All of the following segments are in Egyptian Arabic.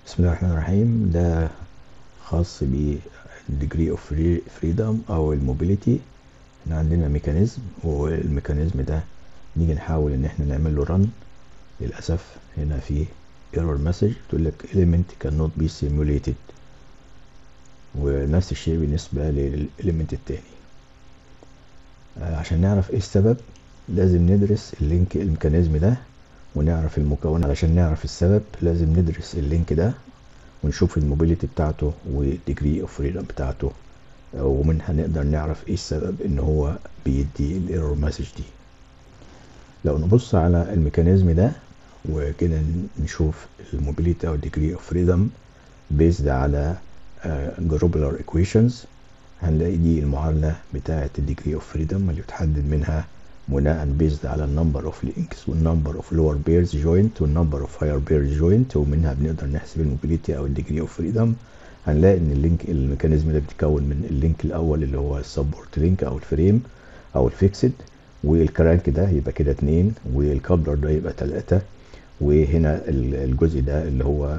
بسم الله الرحمن الرحيم ده خاص بالديجري اوف فريدم او الموبيليتي احنا عندنا ميكانيزم والميكانيزم ده نيجي نحاول ان احنا نعمل له رن للاسف هنا في ايرور مسج تقول لك element cannot be simulated ونفس الشيء بالنسبه للاليمنت التاني عشان نعرف ايه السبب لازم ندرس اللينك الميكانيزم ده ونعرف المكون علشان نعرف السبب لازم ندرس اللينك ده ونشوف الموبيليتي بتاعته والديجري اوف فريدم بتاعته ومنها نقدر نعرف ايه السبب ان هو بيدي الايرور مسج دي لو نبص على الميكانيزم ده وكده نشوف الموبيليتي او الديجري اوف فريدم بيزد على جروبولار ايكويشنز هنلاقي دي المعادلة بتاعة الديجري اوف فريدم اللي بتحدد منها بناء بيزد على النمبر اوف لينكس والنمبر اوف لور بيرز جوينت والنمبر اوف هاير بيرز جوينت ومنها بنقدر نحسب الموبيليتي او الديجري اوف فريدم هنلاقي ان اللينك الميكانيزم ده بيتكون من اللينك الاول اللي هو السبورت لينك او الفريم او الفيكسد والكرانك ده يبقى كده اتنين والكابلر ده يبقى تلاتة وهنا الجزء ده اللي هو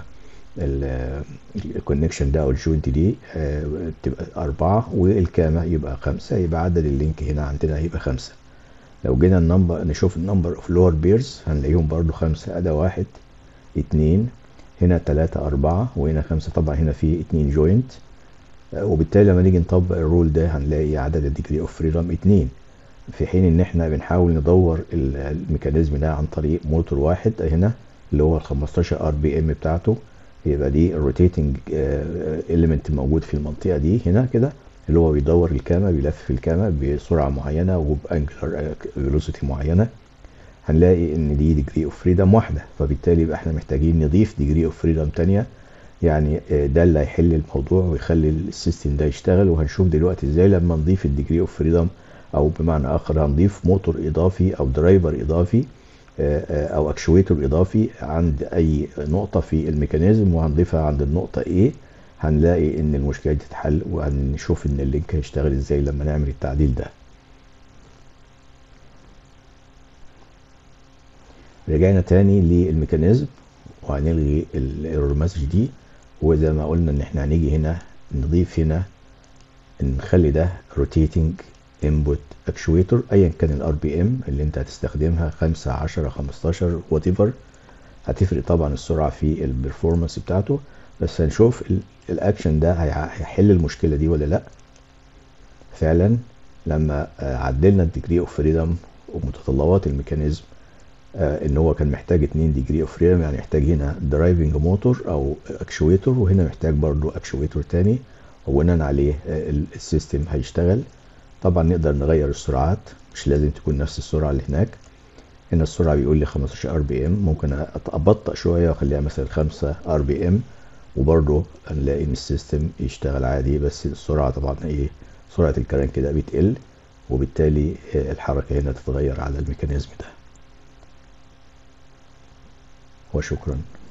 الكونكشن ده او الجوينت دي بتبقى أربعة والكامة يبقى خمسة يبقى عدد اللينك هنا عندنا هيبقى خمسة لو جينا النمبر نشوف النمبر اوف لور بيرز هنلاقيهم برضو خمسة أدا واحد اتنين هنا تلاتة أربعة وهنا خمسة طبعا هنا في اتنين جوينت وبالتالي لما نيجي نطبق الرول ده هنلاقي عدد الديجري اوف فريدم اتنين في حين ان احنا بنحاول ندور الميكانيزم ده عن طريق موتور واحد هنا اللي هو ال 15 ار بي ام بتاعته يبقى دي الروتيتنج اليمنت موجود في المنطقه دي هنا كده اللي هو بيدور الكامة بيلف في الكامة بسرعة معينة وبانجلر فيلوسيتي معينة هنلاقي ان دي ديجري اوف فريدم واحدة فبالتالي يبقى احنا محتاجين نضيف ديجري اوف فريدم تانية يعني ده اللي هيحل الموضوع ويخلي السيستم ده يشتغل وهنشوف دلوقتي ازاي لما نضيف الديجري اوف فريدم او بمعنى اخر هنضيف موتور اضافي او درايفر اضافي او اكشويتور اضافي عند اي نقطة في الميكانيزم وهنضيفها عند النقطة A هنلاقي ان المشكلة دي تتحل وهنشوف ان اللينك هيشتغل ازاي لما نعمل التعديل ده رجعنا تاني للميكانيزم وهنلغي الايرور مسج دي وزي ما قلنا ان احنا هنيجي هنا نضيف هنا نخلي ده روتيتنج انبوت اكشويتور ايا كان الار بي ام اللي انت هتستخدمها 5 10 15 وات ايفر هتفرق طبعا السرعه في البرفورمانس بتاعته بس هنشوف الاكشن ده هيحل المشكله دي ولا لا فعلا لما عدلنا الديجري اوف فريدم ومتطلبات الميكانيزم ان هو كان محتاج 2 ديجري اوف فريدم يعني محتاج هنا درايفنج موتور او اكشويتور وهنا محتاج برضو اكشويتور تاني وبناء عليه السيستم هيشتغل طبعا نقدر نغير السرعات مش لازم تكون نفس السرعه اللي هناك هنا السرعه بيقول لي 15 ار بي ام ممكن ابطأ شويه واخليها مثلا 5 ار بي ام وبرضه هنلاقي ان السيستم يشتغل عادي بس السرعه طبعا ايه سرعه الكرنك كده بتقل وبالتالي الحركه هنا تتغير على الميكانيزم ده وشكرا